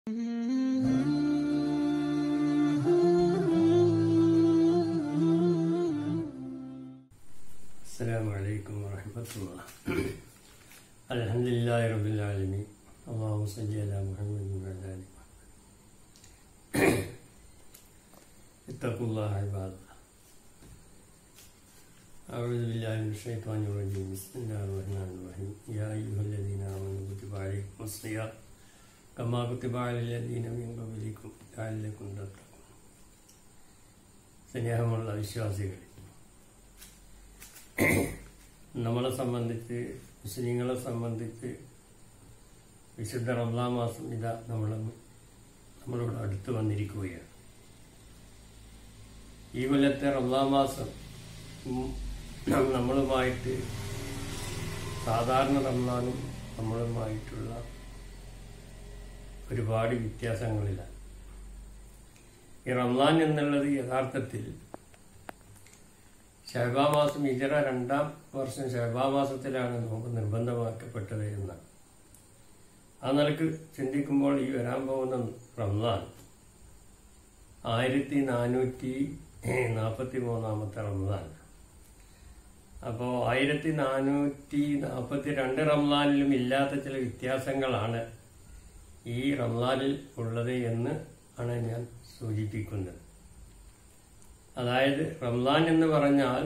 السلام عليكم ورحمة الله الحمد لله رب العالمين اللهم صل على محمد وعلى آل محمد اتقوا الله عباد الله أعوذ بالله من الشيطان الرجيم بسم الله الرحمن الرحيم يا أيها الذين آمنوا كتب عليكم الصيام كما كتب على الذين من قبلكم لعلكم تتقون സ്നേഹമുള്ള വിശ്വാസികൾ നമ്മളെ സംബന്ധിച്ച് മുസ്ലിങ്ങളെ സംബന്ധിച്ച് വിശുദ്ധ റംലാം മാസം ഇതാ നമ്മൾ നമ്മളോട് അടുത്ത് വന്നിരിക്കുകയാണ് ഈ കൊല്ലത്തെ റംലാം മാസം ഉം, നമ്മളുമായിട്ട് സാധാരണ റംലാനും നമ്മളുമായിട്ടുള്ള ഒരുപാട് വ്യത്യാസങ്ങളില്ല ഈ റംലാൻ എന്നുള്ളത് യഥാർത്ഥത്തിൽ ഷഹബാ മാസം ഇതര രണ്ടാം വർഷം ഷഹബാ മാസത്തിലാണ് നോമ്പ് നിർബന്ധമാക്കപ്പെട്ടത് എന്നാണ് ആ നിലക്ക് ചിന്തിക്കുമ്പോൾ ഈ വരാൻ പോകുന്ന റംസാൻ ആയിരത്തി നാനൂറ്റി നാൽപ്പത്തി മൂന്നാമത്തെ റംസാൻ അപ്പോൾ ആയിരത്തി നാനൂറ്റി നാൽപ്പത്തി രണ്ട് റംസാനിലും ഇല്ലാത്ത ചില വ്യത്യാസങ്ങളാണ് ഈ റംസാനിൽ ഉള്ളത് എന്ന് ആണ് ഞാൻ സൂചിപ്പിക്കുന്നത് അതായത് റംസാൻ എന്ന് പറഞ്ഞാൽ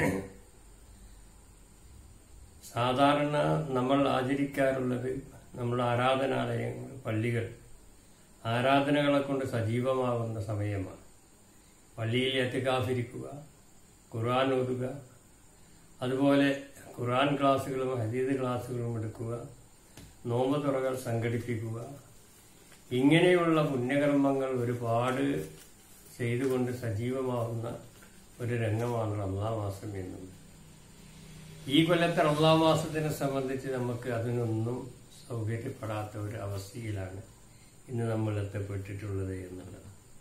സാധാരണ നമ്മൾ ആചരിക്കാറുള്ളത് നമ്മുടെ ആരാധനാലയങ്ങൾ പള്ളികൾ ആരാധനകളെ കൊണ്ട് സജീവമാകുന്ന സമയമാണ് പള്ളിയിൽ എത്തിക്കാഫിരിക്കുക ഖുർആൻ ഓതുക അതുപോലെ ഖുർആൻ ക്ലാസ്സുകളും ഹദീദ് ക്ലാസ്സുകളും എടുക്കുക നോമ്പ് തുറകൾ സംഘടിപ്പിക്കുക ഇങ്ങനെയുള്ള പുണ്യകർമ്മങ്ങൾ ഒരുപാട് ചെയ്തുകൊണ്ട് സജീവമാവുന്ന ഒരു രംഗമാണ് റംസാൻ മാസം എന്നുള്ളത് ഈ കൊല്ലത്തെ റംസാൻ മാസത്തിനെ സംബന്ധിച്ച് നമുക്ക് അതിനൊന്നും സൗകര്യപ്പെടാത്ത ഒരു അവസ്ഥയിലാണ് ഇന്ന് നമ്മൾ എത്തപ്പെട്ടിട്ടുള്ളത് എന്നുള്ളത്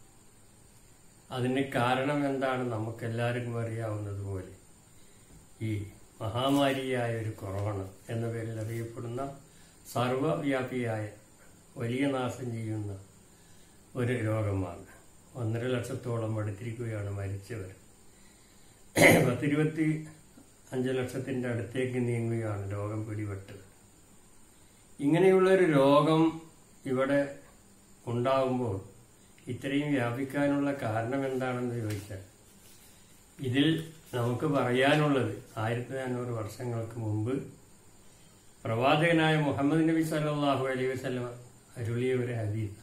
അതിന് കാരണം എന്താണ് നമുക്കെല്ലാവർക്കും അറിയാവുന്നതുപോലെ ഈ മഹാമാരിയായ ഒരു കൊറോണ എന്ന പേരിൽ അറിയപ്പെടുന്ന സർവവ്യാപിയായ വലിയ നാശം ചെയ്യുന്ന ഒരു രോഗമാണ് ഒന്നര ലക്ഷത്തോളം അടുത്തിരിക്കുകയാണ് മരിച്ചവർ പത്തിരുപത്തി അഞ്ച് ലക്ഷത്തിന്റെ അടുത്തേക്ക് നീങ്ങുകയാണ് രോഗം പിടിപെട്ടത് ഇങ്ങനെയുള്ള ഒരു രോഗം ഇവിടെ ഉണ്ടാകുമ്പോൾ ഇത്രയും വ്യാപിക്കാനുള്ള കാരണം എന്താണെന്ന് ചോദിച്ചാൽ ഇതിൽ നമുക്ക് പറയാനുള്ളത് ആയിരത്തി നാനൂറ് വർഷങ്ങൾക്ക് മുമ്പ് പ്രവാചകനായ മുഹമ്മദ് നബി സല്ലല്ലാഹു അലൈഹി വസല്ലം അരുളിയ ഒരു ഹദീസാണ്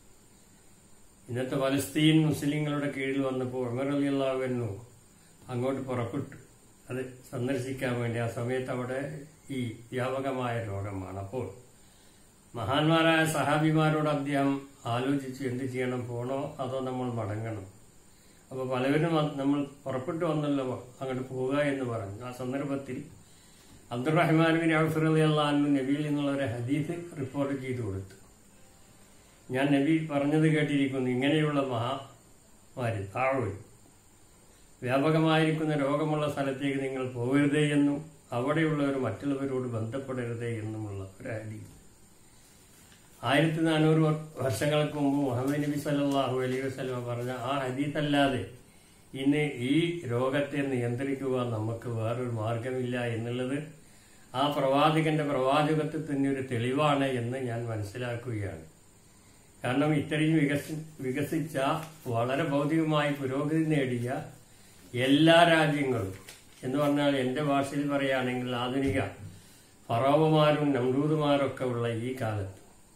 ഇന്നത്തെ ഫലസ്തീൻ മുസ്ലിങ്ങളുടെ കീഴിൽ വന്നപ്പോൾ ഉമർ അലി അള്ളാഹുവിനു അങ്ങോട്ട് പുറപ്പെട്ടു അത് സന്ദർശിക്കാൻ വേണ്ടി ആ സമയത്ത് അവിടെ ഈ വ്യാപകമായ രോഗമാണ് അപ്പോൾ മഹാന്മാരായ സഹാബിമാരോട് അദ്ദേഹം ആലോചിച്ചു എന്ത് ചെയ്യണം പോണോ അതോ നമ്മൾ മടങ്ങണം അപ്പോൾ പലവരും വ- നമ്മൾ പുറപ്പെട്ടു വന്നല്ലോ അങ്ങോട്ട് പോവുക എന്ന് പറഞ്ഞു ആ സന്ദർഭത്തിൽ അബ്ദുറഹ്മാൻ ബിൻ ഔഫർ അലി അള്ളഹാനു നബിയിൽ നിന്നുള്ള ഒരു ഹദീസ് റിപ്പോർട്ട് ചെയ്തു കൊടുത്തു ഞാൻ നബി പറഞ്ഞത് കേട്ടിരിക്കുന്നു ഇങ്ങനെയുള്ള മഹാമാരി താഴ്വഴി വ്യാപകമായിരിക്കുന്ന രോഗമുള്ള സ്ഥലത്തേക്ക് നിങ്ങൾ പോകരുതേ എന്നും അവിടെയുള്ളവർ മറ്റുള്ളവരോട് ബന്ധപ്പെടരുതേ എന്നുമുള്ള ഒരു ഹദീസ് ആയിരത്തി നാനൂറ് വർ- വർഷങ്ങൾക്ക് മുമ്പ് മുഹമ്മദ് നബി സല്ലല്ലാഹു അലൈഹി വസല്ലം പറഞ്ഞ ആ ഹദീസ് അല്ലാതെ ഇന്ന് ഈ രോഗത്തെ നിയന്ത്രിക്കുക നമുക്ക് വേറൊരു മാർഗമില്ല എന്നുള്ളത് ആ പ്രവാചകന്റെ പ്രവാചകത്വത്തിന് ഒരു തെളിവാണ് എന്ന് ഞാൻ മനസ്സിലാക്കുകയാണ് കാരണം ഇത്രയും വികസി വികസിച്ച വളരെ ഭൗതികമായി പുരോഗതി നേടിയ എല്ലാ രാജ്യങ്ങളും എന്ന് പറഞ്ഞാൽ എൻ്റെ ഭാഷയിൽ പറയുകയാണെങ്കിൽ ആധുനിക ഫറോവമാരും നമ്രൂദുമാരൊക്കെ ഉള്ള ഈ കാലത്ത്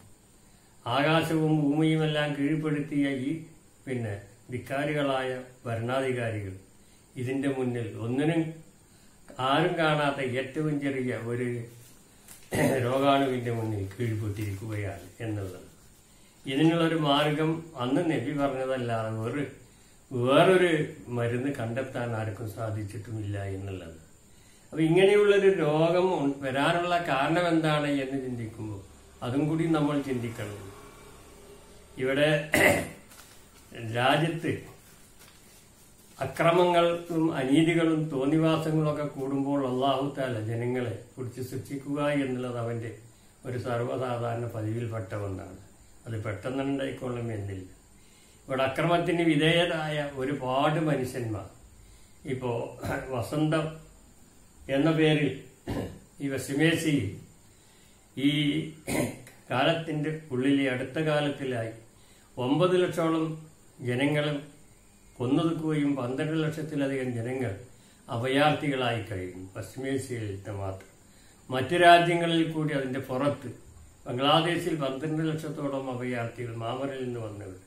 ആകാശവും ഭൂമിയുമെല്ലാം കീഴ്പ്പെടുത്തിയ ഈ പിന്നെ ധിക്കാരികളായ ഭരണാധികാരികൾ ഇതിന്റെ മുന്നിൽ ഒന്നിനും ആരും കാണാത്ത ഏറ്റവും ചെറിയ ഒരു രോഗാണുവിന്റെ മുന്നിൽ കീഴ്പ്പെട്ടിരിക്കുകയാണ് എന്നുള്ളത് ഇതിനുള്ളൊരു മാർഗം അന്ന് നബി പറഞ്ഞതല്ലാതെ വേറെ വേറൊരു മരുന്ന് കണ്ടെത്താൻ ആർക്കും സാധിച്ചിട്ടുമില്ല എന്നുള്ളത് അപ്പൊ ഇങ്ങനെയുള്ളൊരു രോഗം ഉൺ- വരാനുള്ള കാരണം എന്താണ് എന്ന് ചിന്തിക്കുമ്പോൾ അതും കൂടി നമ്മൾ ചിന്തിക്കണം ഇവിടെ രാജ്യത്ത് അക്രമങ്ങൾക്കും അനീതികളും തോന്നിവാസങ്ങളൊക്കെ കൂടുമ്പോൾ അള്ളാഹു താല ജനങ്ങളെ പിടിച്ച് ശിക്ഷിക്കുക എന്നുള്ളത് അവന്റെ ഒരു സർവ്വസാധാരണ പതിവിൽപ്പെട്ട ഒന്നാണ് അത് പെട്ടെന്നുണ്ടായിക്കൊള്ളും എന്നില്ല ഇവിടെ അക്രമത്തിന് വിധേയരായ ഒരുപാട് മനുഷ്യന്മാർ ഇപ്പോ വസന്തം എന്ന പേരിൽ ഈ വസിമേശിയിൽ ഈ കാലത്തിന്റെ ഉള്ളിലെ അടുത്ത കാലത്തിലായി ഒമ്പത് ലക്ഷോളം ജനങ്ങളും കൊന്നൊതുക്കുകയും പന്ത്രണ്ട് ലക്ഷത്തിലധികം ജനങ്ങൾ അഭയാർത്ഥികളായി കഴിയുന്നു പശ്ചിമേഷ്യയിൽ മാത്രം മറ്റു രാജ്യങ്ങളിൽ കൂടി അതിന്റെ പുറത്ത് ബംഗ്ലാദേശിൽ പന്ത്രണ്ട് ലക്ഷത്തോളം അഭയാർത്ഥികൾ മാമറിൽ നിന്ന് വന്നവർ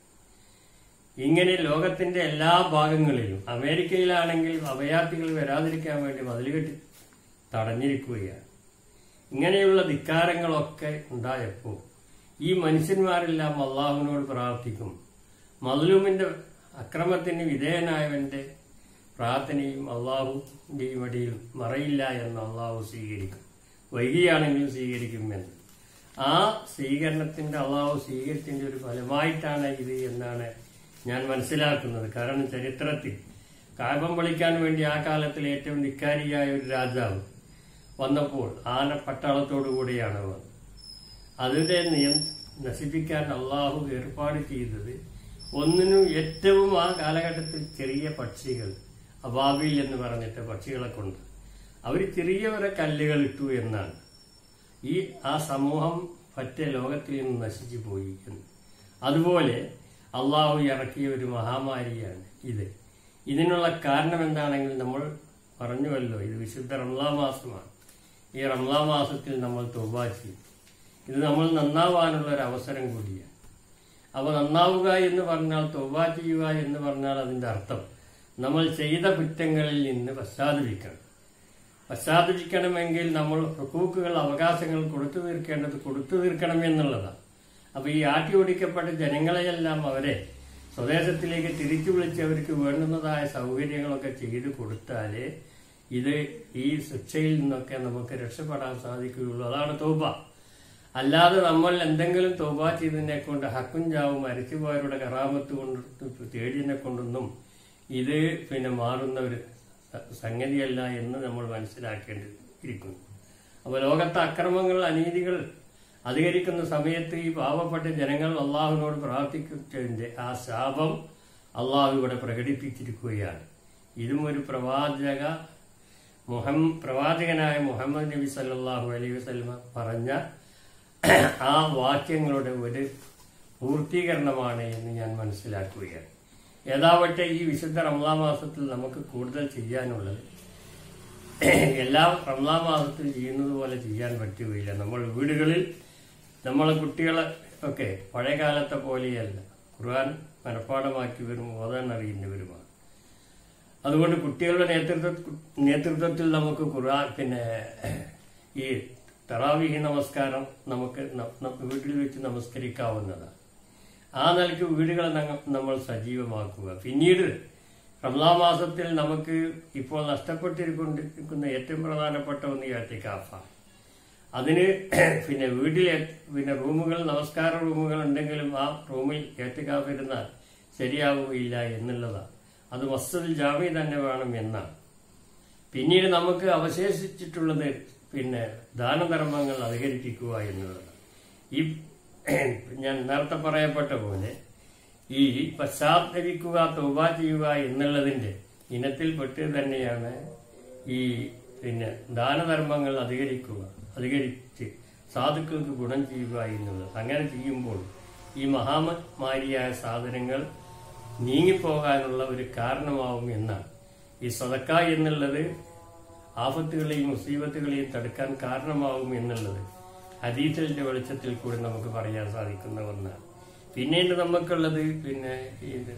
ഇങ്ങനെ ലോകത്തിന്റെ എല്ലാ ഭാഗങ്ങളിലും അമേരിക്കയിലാണെങ്കിൽ അഭയാർത്ഥികൾ വരാതിരിക്കാൻ വേണ്ടി മതിലുകെട്ടി തടഞ്ഞിരിക്കുകയാണ് ഇങ്ങനെയുള്ള ധിക്കാരങ്ങളൊക്കെ ഉണ്ടായപ്പോൾ ഈ മനുഷ്യന്മാരെല്ലാം അള്ളാഹുവിനോട് പ്രാർത്ഥിക്കും മദ്ലൂമിന്റെ അക്രമത്തിന് വിധേയനായവന്റെ പ്രാർത്ഥനയും അള്ളാഹുവിന്റെയും അടിയിൽ മറയില്ല എന്ന് അള്ളാഹു സ്വീകരിക്കും വൈകിയാണെങ്കിലും സ്വീകരിക്കുമെന്ന് ആ സ്വീകരണത്തിന്റെ അള്ളാഹു സ്വീകരിച്ചതിന്റെ ഒരു ഫലമായിട്ടാണ് ഇത് എന്നാണ് ഞാൻ മനസ്സിലാക്കുന്നത് കാരണം ചരിത്രത്തിൽ കാപം വിളിക്കാൻ വേണ്ടി ആ കാലത്തിൽ ഏറ്റവും ധിക്കാരിയായ ഒരു രാജാവ് വന്നപ്പോൾ ആന പട്ടാളത്തോടു കൂടിയാണ് വന്നത് അതിനെ നിയ നശിപ്പിക്കാൻ അള്ളാഹു ഏർപ്പാട് ചെയ്തത് ഒന്നിനും ഏറ്റവും ആ കാലഘട്ടത്തിൽ ചെറിയ പക്ഷികൾ അബാബിൽ എന്ന് പറഞ്ഞിട്ട് പക്ഷികളെ കൊണ്ട് അവർ ചെറിയ ഒരു കല്ലുകൾ ഇട്ടു എന്നാണ് ഈ ആ സമൂഹം പറ്റ ലോകത്തിൽ നിന്ന് നശിച്ചു പോയി എന്ന് അതുപോലെ അള്ളാഹു ഇറക്കിയ ഒരു മഹാമാരിയാണ് ഇത് ഇതിനുള്ള കാരണം എന്താണെങ്കിൽ നമ്മൾ പറഞ്ഞുവല്ലോ ഇത് വിശുദ്ധ റംലാ മാസമാണ് ഈ റംലാ മാസത്തിൽ നമ്മൾ തൊബ ചെയ്യും ഇത് നമ്മൾ നന്നാവാനുള്ള ഒരു അവസരം കൂടിയാണ് അപ്പോൾ നന്നാവുക എന്ന് പറഞ്ഞാൽ തൊബ ചെയ്യുക എന്ന് പറഞ്ഞാൽ അതിന്റെ അർത്ഥം നമ്മൾ ചെയ്ത കുറ്റങ്ങളിൽ നിന്ന് പശ്ചാത്തപിക്കണം പശ്ചാത്തപിക്കണമെങ്കിൽ നമ്മൾ ഹുക്കൂക്കുകൾ അവകാശങ്ങൾ കൊടുത്തു തീർക്കേണ്ടത് കൊടുത്തു തീർക്കണം എന്നുള്ളതാണ് അപ്പൊ ഈ ആട്ടി ഓടിക്കപ്പെട്ട ജനങ്ങളെയെല്ലാം അവരെ സ്വദേശത്തിലേക്ക് തിരിച്ചു വിളിച്ച് അവർക്ക് വേണ്ടുന്നതായ സൗകര്യങ്ങളൊക്കെ ചെയ്തു കൊടുത്താലേ ഇത് ഈ ശിക്ഷയിൽ നിന്നൊക്കെ നമുക്ക് രക്ഷപ്പെടാൻ സാധിക്കുകയുള്ളൂ അതാണ് തോബ അല്ലാതെ നമ്മൾ എന്തെങ്കിലും തോബ ചെയ്തതിനെ കൊണ്ട് ഹക്കും ചാവും മരിച്ചുപോയവരുടെ കറാമത്ത് കൊണ്ട് തേടിയതിനെ കൊണ്ടൊന്നും ഇത് പിന്നെ മാറുന്ന ഒരു സ- സംഗതിയല്ല എന്ന് നമ്മൾ മനസ്സിലാക്കേണ്ടിയിരിക്കുന്നു അപ്പോൾ ലോകത്തെ അക്രമങ്ങൾ അനീതികൾ അധികരിക്കുന്ന സമയത്ത് ഈ പാവപ്പെട്ട ജനങ്ങൾ അള്ളാഹുവിനോട് പ്രാർത്ഥിക്കുന്നതിന്റെ ആ ശാപം അള്ളാഹു ഇവിടെ പ്രകടിപ്പിച്ചിരിക്കുകയാണ് ഇതും ഒരു പ്രവാചക മുഹം പ്രവാചകനായ മുഹമ്മദ് നബി സല്ലല്ലാഹു അലൈഹി വസല്ലമ പറഞ്ഞ ആ വാക്യങ്ങളുടെ ഒരു പൂർത്തീകരണമാണ് എന്ന് ഞാൻ മനസ്സിലാക്കുകയാണ് ഏതാവട്ടെ ഈ വിശുദ്ധ റംലാ മാസത്തിൽ നമുക്ക് കൂടുതൽ ചെയ്യാനുള്ളത് എല്ലാ റംലാ മാസത്തിൽ ചെയ്യുന്നത് പോലെ ചെയ്യാൻ പറ്റുകയില്ല നമ്മൾ വീടുകളിൽ നമ്മളെ കുട്ടികളെ ഒക്കെ പഴയ കാലത്തെ പോലെയല്ല ഖുർആൻ മനഃപ്പാടമാക്കി വരും ഓതാൻ അറിയുന്നവരുമാണ് അതുകൊണ്ട് കുട്ടികളുടെ നേതൃത്വ നേതൃത്വത്തിൽ നമുക്ക് ഖുർആൻ പിന്നെ ഈ തറാവിഹി നമസ്കാരം നമുക്ക് ന- ന- വീട്ടിൽ വെച്ച് നമസ്കരിക്കാവുന്നതാണ് ആ നിലയ്ക്ക് വീടുകളെ നങ്ങ- നമ്മൾ സജീവമാക്കുക പിന്നീട് റംലാ മാസത്തിൽ നമുക്ക് ഇപ്പോൾ നഷ്ടപ്പെട്ടിരിക്കൊണ്ടിരിക്കുന്ന ഏറ്റവും പ്രധാനപ്പെട്ട ഒന്ന് ഈ അത്തിക്കാഫാണ് അതിന് പിന്നെ വീട്ടിലെ പിന്നെ റൂമുകൾ നമസ്കാര റൂമുകൾ ഉണ്ടെങ്കിലും ആ റൂമിൽ ഏറ്റുകാഫ് ഇരുന്നാൽ ശരിയാവുകയില്ല എന്നുള്ളതാണ് അത് മസ്ജിദ് ജാമി തന്നെ വേണം എന്നാണ് പിന്നീട് നമുക്ക് അവശേഷിച്ചിട്ടുള്ളത് പിന്നെ ദാനധർമ്മങ്ങൾ അധികരിപ്പിക്കുക എന്നുള്ളതാണ് ഈ ഞാൻ നേരത്തെ പറയപ്പെട്ട പോലെ ഈ പശ്ചാത്തപിക്കുക തോബ ചെയ്യുക എന്നുള്ളതിന്റെ ഇനത്തിൽപ്പെട്ട് തന്നെയാണ് ഈ പിന്നെ ദാനധർമ്മങ്ങൾ അധികരിക്കുക അധികരിച്ച് സാധുക്കൾക്ക് ഗുണം ചെയ്യുക എന്നുള്ളത് അങ്ങനെ ചെയ്യുമ്പോൾ ഈ മഹാമാരിയായ സാധനങ്ങൾ നീങ്ങിപ്പോകാനുള്ള ഒരു കാരണമാവും എന്നാണ് ഈ സദക്ക എന്നുള്ളത് ആപത്തുകളെയും മുസീബത്തുകളെയും തടുക്കാൻ കാരണമാവും എന്നുള്ളത് ഹദീസലിന്റെ വെളിച്ചത്തിൽ കൂടി നമുക്ക് പറയാൻ സാധിക്കുന്ന ഒന്നാണ് പിന്നീട് നമുക്കുള്ളത് പിന്നെ ഇത്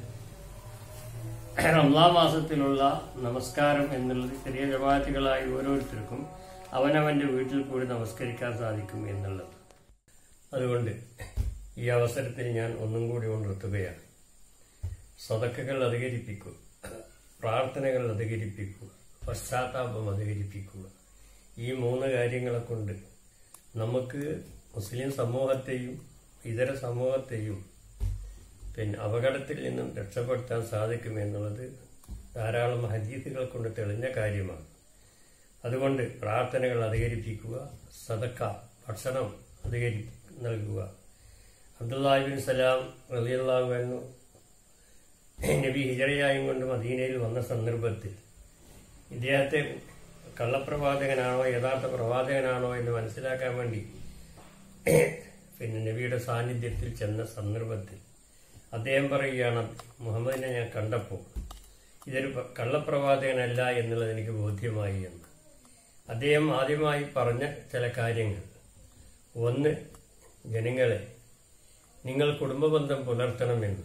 റംലാ മാസത്തിലുള്ള നമസ്കാരം എന്നുള്ളത് ചെറിയ ജമാഅത്തുകളായി ഓരോരുത്തർക്കും അവനവന്റെ വീട്ടിൽ കൂടി നമസ്കരിക്കാൻ സാധിക്കും എന്നുള്ളത് അതുകൊണ്ട് ഈ അവസരത്തിൽ ഞാൻ ഒന്നും കൂടി ഉണർത്തുകയാണ് സ്വതക്കകൾ അധികരിപ്പിക്കുക പ്രാർത്ഥനകൾ അധികരിപ്പിക്കുക പശ്ചാത്താപം അധികരിപ്പിക്കുക ഈ മൂന്ന് കാര്യങ്ങളെ കൊണ്ട് നമുക്ക് മുസ്ലിം സമൂഹത്തെയും ഇതര സമൂഹത്തെയും പിന്നെ അപകടത്തിൽ നിന്നും രക്ഷപ്പെടുത്താൻ സാധിക്കുമെന്നുള്ളത് ധാരാളം ഹദീസുകൾ കൊണ്ട് തെളിഞ്ഞ കാര്യമാണ് അതുകൊണ്ട് പ്രാർത്ഥനകൾ അധികരിപ്പിക്കുക സദക്ക ഭക്ഷണം അധികരി നൽകുക അബ്ദുല്ലാഹിബിൻ സലാം റളിയല്ലാഹു അൻഹു നബി ഹിജറയായും കൊണ്ട് മദീനയിൽ വന്ന സന്ദർഭത്തിൽ ഇദ്ദേഹത്തെ കള്ളപ്രവാചകനാണോ യഥാർത്ഥ പ്രവാചകനാണോ എന്ന് മനസ്സിലാക്കാൻ വേണ്ടി പിന്നെ നബിയുടെ സാന്നിധ്യത്തിൽ ചെന്ന സന്ദർഭത്തിൽ അദ്ദേഹം പറയുകയാണ് മുഹമ്മദിനെ ഞാൻ കണ്ടപ്പോൾ ഇതൊരു പ- കള്ളപ്രവാചകനല്ല എന്നുള്ളത് എനിക്ക് ബോധ്യമായി എന്ന് അദ്ദേഹം ആദ്യമായി പറഞ്ഞ ചില കാര്യങ്ങൾ ഒന്ന് ജനങ്ങളെ നിങ്ങൾ കുടുംബബന്ധം പുലർത്തണമെന്ന്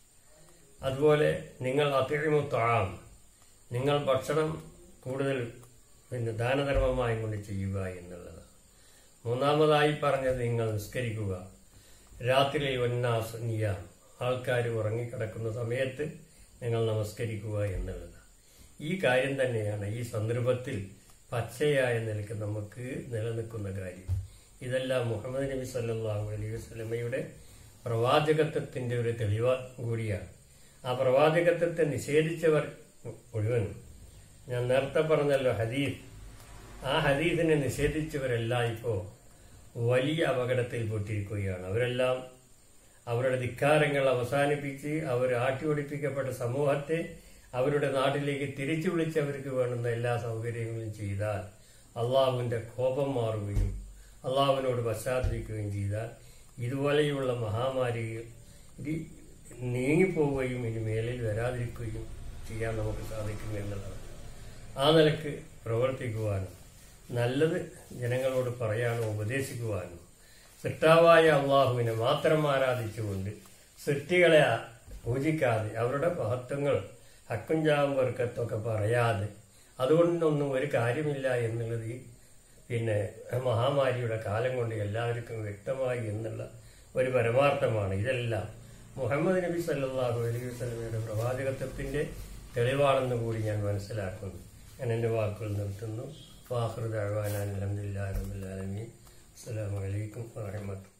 അതുപോലെ നിങ്ങൾ അതിഴിമു താം നിങ്ങൾ ഭക്ഷണം കൂടുതൽ പിന്നെ ദാനധർമ്മമായി കൊണ്ട് ചെയ്യുക എന്നുള്ളതാണ് മൂന്നാമതായി പറഞ്ഞത് നിങ്ങൾ നിസ്കരിക്കുക രാത്രി ഒന്നാസ് നിയാം ആൾക്കാർ ഉറങ്ങിക്കിടക്കുന്ന സമയത്ത് നിങ്ങൾ നമസ്കരിക്കുക എന്നുള്ളതാണ് ഈ കാര്യം തന്നെയാണ് ഈ സന്ദർഭത്തിൽ പച്ചയായ നിലയ്ക്ക് നമുക്ക് നിലനിൽക്കുന്ന കാര്യം ഇതെല്ലാം മുഹമ്മദ് നബി സല്ലല്ലാഹു അലൈഹി വസല്ലമയുടെ പ്രവാചകത്വത്തിന്റെ ഒരു തെളിവ് കൂടിയാണ് ആ പ്രവാചകത്വത്തെ നിഷേധിച്ചവർ മുഴുവനും ഞാൻ നേരത്തെ പറഞ്ഞല്ലോ ഹദീസ് ആ ഹദീസിനെ നിഷേധിച്ചവരെല്ലാം ഇപ്പോൾ വലിയ അപകടത്തിൽ പെട്ടിരിക്കുകയാണ് അവരെല്ലാം അവരുടെ ധിക്കാരങ്ങൾ അവസാനിപ്പിച്ച് അവർ ആട്ടിയൊടിപ്പിക്കപ്പെട്ട സമൂഹത്തെ അവരുടെ നാട്ടിലേക്ക് തിരിച്ചു വിളിച്ച് അവർക്ക് വേണ്ടുന്ന എല്ലാ സൗകര്യങ്ങളും ചെയ്താൽ അള്ളാഹുവിൻ്റെ കോപം മാറുകയും അള്ളാഹുവിനോട് പശ്ചാത്തലിക്കുകയും ചെയ്താൽ ഇതുപോലെയുള്ള മഹാമാരികൾ ഇത് നീങ്ങിപ്പോവുകയും ഇനി മേലിൽ വരാതിരിക്കുകയും ചെയ്യാൻ നമുക്ക് സാധിക്കും എന്നുള്ളതാണ് ആ നിലക്ക് പ്രവർത്തിക്കുവാനും നല്ലത് ജനങ്ങളോട് പറയാനോ ഉപദേശിക്കുവാനോ സൃഷ്ടാവായ അള്ളാഹുവിനെ മാത്രം ആരാധിച്ചുകൊണ്ട് സൃഷ്ടികളെ പൂജിക്കാതെ അവരുടെ മഹത്വങ്ങൾ ഹക്കും ജാവും വർക്കത്തൊക്കെ പറയാതെ അതുകൊണ്ടൊന്നും ഒരു കാര്യമില്ല എന്നുള്ളത് ഈ പിന്നെ മഹാമാരിയുടെ കാലം കൊണ്ട് എല്ലാവർക്കും വ്യക്തമായി എന്നുള്ള ഒരു പരമാർത്ഥമാണ് ഇതെല്ലാം മുഹമ്മദ് നബി സല്ലല്ലാഹു അലൈഹി വസല്ലമയുടെ പ്രവാചകത്വത്തിന്റെ തെളിവാണെന്ന് കൂടി ഞാൻ മനസ്സിലാക്കുന്നു ഞാൻ എൻ്റെ വാക്കുകൾ നിർത്തുന്നു വാഹൃദാൻ അലഹമുല്ലാ റബുലാലമീൻ അസ്സലാമു അലൈക്കും വാഹമത്ത്